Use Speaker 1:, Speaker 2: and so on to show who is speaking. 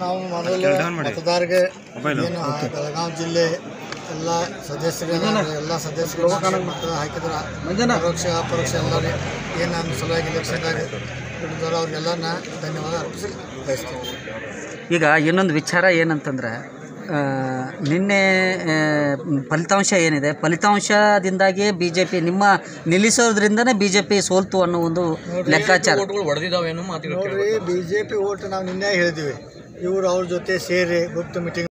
Speaker 1: ನಾವು ಮೊದಲು ಮತದಾರರಿಗೆ ಏನು ಬೆಳಗಾವಿ ಜಿಲ್ಲೆ ಎಲ್ಲ ಸದಸ್ಯರು ಎಲ್ಲ ಸದಸ್ಯರು ಮತ ಹಾಕಿದ್ರ ಪರೋಕ್ಷ ಅಪರೋಕ್ಷ ಎಲ್ಲರೂ ಏನು ನಮ್ಮ ಸಲುವಾಗಿ ಎಲೆಕ್ಷನ್ದಾಗ ಹಿಡಿದಾರ ಅವ್ರಿಗೆಲ್ಲನ ಧನ್ಯವಾದ ಅರ್ಪಿಸಿ ಬಯಸ್ತೀವಿ
Speaker 2: ಈಗ ಇನ್ನೊಂದು ವಿಚಾರ ಏನಂತಂದ್ರೆ ಆ, ನಿನ್ನೆ ಆ, ಫಲಿತಾಂಶ ಏನಿದೆ ಫಲಿತಾಂಶದಿಂದಾಗಿ ಬಿ ಜೆ ಪಿ ನಿಮ್ಮ ನಿಲ್ಲಿಸೋದ್ರಿಂದನೇ ಬಿ ಜೆ ಪಿ ಸೋಲ್ತು ಅನ್ನೋ ಒಂದು ಲೆಕ್ಕಾಚಾರ
Speaker 1: ನೋಡ್ರಿ ಬಿ ಜೆ ಪಿ ಓಟ್ ನಾವು ನಿನ್ನೆ ಹೇಳಿದ್ವಿ ಇವರು ಅವ್ರ ಜೊತೆ ಸೇರಿ ಗುಪ್ತ ಮೀಟಿಂಗ್